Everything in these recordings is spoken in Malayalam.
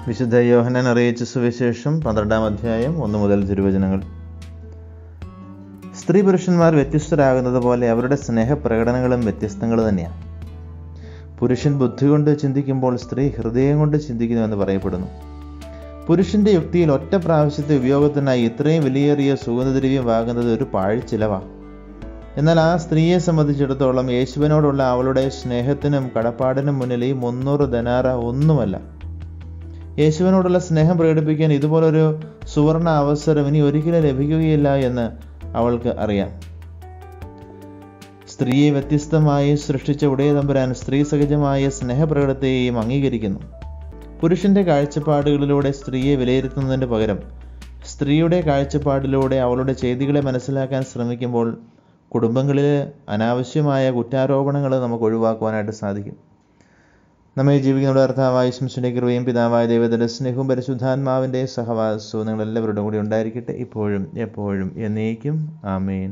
വിശുദ്ധ യോഹനൻ അറിയിച്ച സുവിശേഷം പന്ത്രണ്ടാം അധ്യായം ഒന്ന് മുതൽ തിരുവചനങ്ങൾ സ്ത്രീ പുരുഷന്മാർ വ്യത്യസ്തരാകുന്നത് പോലെ അവരുടെ സ്നേഹപ്രകടനങ്ങളും വ്യത്യസ്തങ്ങൾ തന്നെയാണ് പുരുഷൻ ബുദ്ധി കൊണ്ട് ചിന്തിക്കുമ്പോൾ സ്ത്രീ ഹൃദയം കൊണ്ട് ചിന്തിക്കുന്നുവെന്ന് പറയപ്പെടുന്നു പുരുഷന്റെ യുക്തിയിൽ ഒറ്റ പ്രാവശ്യത്തെ ഉപയോഗത്തിനായി ഇത്രയും വിലയേറിയ സുഗന്ധദ്രവ്യം വാങ്ങുന്നത് ഒരു പാഴ്ചിലവാണ് എന്നാൽ ആ സ്ത്രീയെ സംബന്ധിച്ചിടത്തോളം യേശുവിനോടുള്ള അവളുടെ സ്നേഹത്തിനും കടപ്പാടിനും മുന്നിൽ ഈ മുന്നൂറ് ധനാറ ഒന്നുമല്ല യേശുവിനോടുള്ള സ്നേഹം പ്രകടിപ്പിക്കാൻ ഇതുപോലൊരു സുവർണ അവസരം ഇനി ഒരിക്കലും ലഭിക്കുകയില്ല എന്ന് അവൾക്ക് അറിയാം സ്ത്രീയെ വ്യത്യസ്തമായി സൃഷ്ടിച്ച ഉടയ തമ്പുരാൻ സ്ത്രീ സഹജമായ സ്നേഹപ്രകടത്തെയും അംഗീകരിക്കുന്നു പുരുഷന്റെ കാഴ്ചപ്പാടുകളിലൂടെ സ്ത്രീയെ വിലയിരുത്തുന്നതിന് പകരം സ്ത്രീയുടെ കാഴ്ചപ്പാടിലൂടെ അവളുടെ ചെയ്തികളെ മനസ്സിലാക്കാൻ ശ്രമിക്കുമ്പോൾ കുടുംബങ്ങളിൽ അനാവശ്യമായ കുറ്റാരോപണങ്ങൾ നമുക്ക് ഒഴിവാക്കുവാനായിട്ട് സാധിക്കും നമ്മെ ജീവിക്കുന്ന കർത്താവായ ശംസുന്റെ കൃപയും പിതാവായ ദൈവത്തിന്റെ സ്നേഹവും പരിശുദ്ധാത്മാവിന്റെ സഹവാസവും നിങ്ങളെല്ലാവരുടെ കൂടി ഉണ്ടായിരിക്കട്ടെ ഇപ്പോഴും എപ്പോഴും എന്നേക്കും ആമേൻ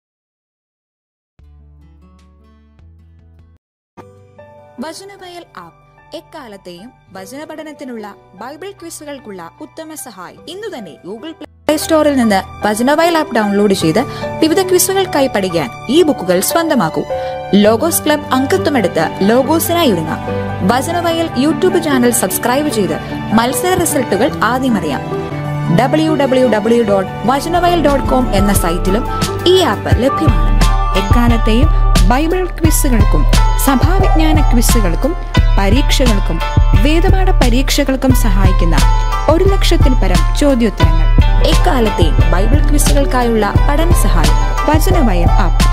വചനവയൽ ആപ്പ് എക്കാലത്തെയും വചന പഠനത്തിനുള്ള ബൈബിൾ ക്വിസുകൾക്കുള്ള ഉത്തമ സഹായി ഇന്നു തന്നെ ഗൂഗിൾ പ്ലേ സ്റ്റോറിൽ നിന്ന് വചനവയൽ ആപ്പ് ഡൗൺലോഡ് ചെയ്ത് വിവിധ ക്വിസുകൾക്കായി പഠിക്കാൻ ഈ ബുക്കുകൾ സ്വന്തമാക്കൂ ലോഗോസ് ക്ലബ് അംഗത്വമെടുത്ത് ലോഗോസിനായി ഒരുങ്ങാം വചനവയൽ യൂട്യൂബ് ചാനൽ സബ്സ്ക്രൈബ് ചെയ്ത് മത്സര റിസൾട്ടുകൾ ആദ്യം അറിയാം W W W dot Vachanavayal dot com എന്ന സൈറ്റിലും ഈ ആപ്പ് ലഭ്യമാണ് എക്കാലത്തെയും ബൈബിൾ ക്വിസുകൾക്കും സഭാവിജ്ഞാന ക്വിസുകൾക്കും പരീക്ഷകൾക്കും വേദപാഠ പരീക്ഷകൾക്കും സഹായിക്കുന്ന ഒരു ലക്ഷത്തിൽ പരം ചോദ്യോത്തരങ്ങൾ എക്കാലത്തെയും ബൈബിൾ ക്വിസുകൾക്കായുള്ള പഠന സഹായം വചനവയൽ ആപ്പ്